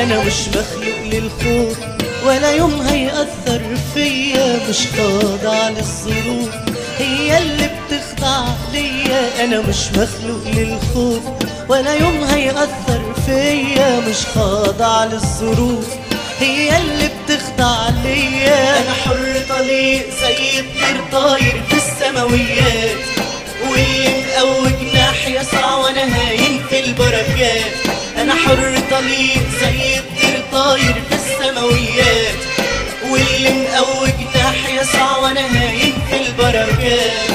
انا مش مخلوق للخوف ولا يوم هيأثر فيا مش خاضع للظروف هي اللي بتخضع ليا انا مش مخلوق للخوف ولا يوم هيأثر فيا مش خاضع للظروف هي اللي بتخضع ليا انا حر طليق زي الطير طاير في السماويات واللي مقوي جناح يسعى وانا هاين في البركات انا حر طليق زي الطير طاير في السماويات واللي مقوي جناح يسعى وانا هاين في البركات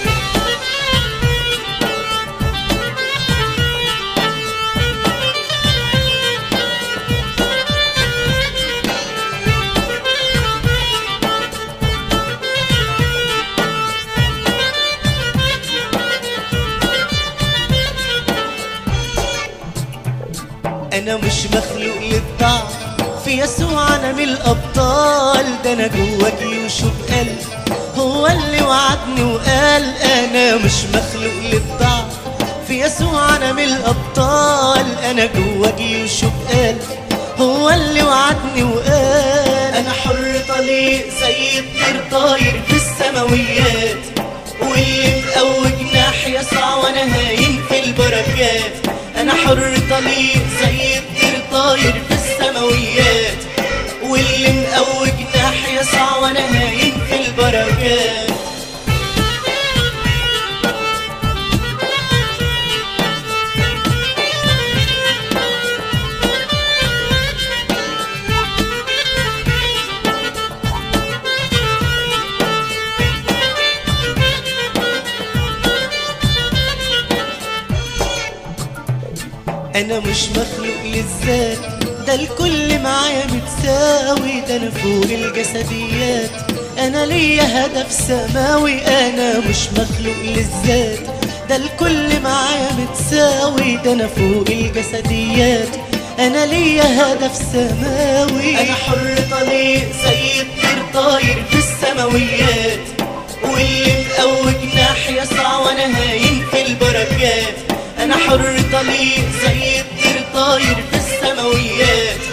انا مش مخلوق للضعف في يسوع انا من الابطال ده انا جوا جيوشه بقلب هو اللي وعدني وقال انا مش مخلوق للضعف في يسوع انا من الابطال انا جوا جيوشه بقلب هو اللي وعدني وقال انا حر طليق زي الطير طاير في السماويات واللي مقوي جناح يسعى وانا هاين في البركات انا حر طليق زي الطير طاير في السماويات واللي مقوي جناح يسعى وانا هاين في البركات انا مش مخلوق للذات ده الكل معايا متساوي ده انا فوق الجسديات انا ليا هدف سماوي انا مش مخلوق للذات ده الكل معايا متساوي ده انا فوق الجسديات انا ليا هدف سماوي انا حر طليق زي الطير طاير في السماويات واللي مقوي جناح يسعى وانا هاين في البركات انا حر طليق زي الطير طاير في السماويات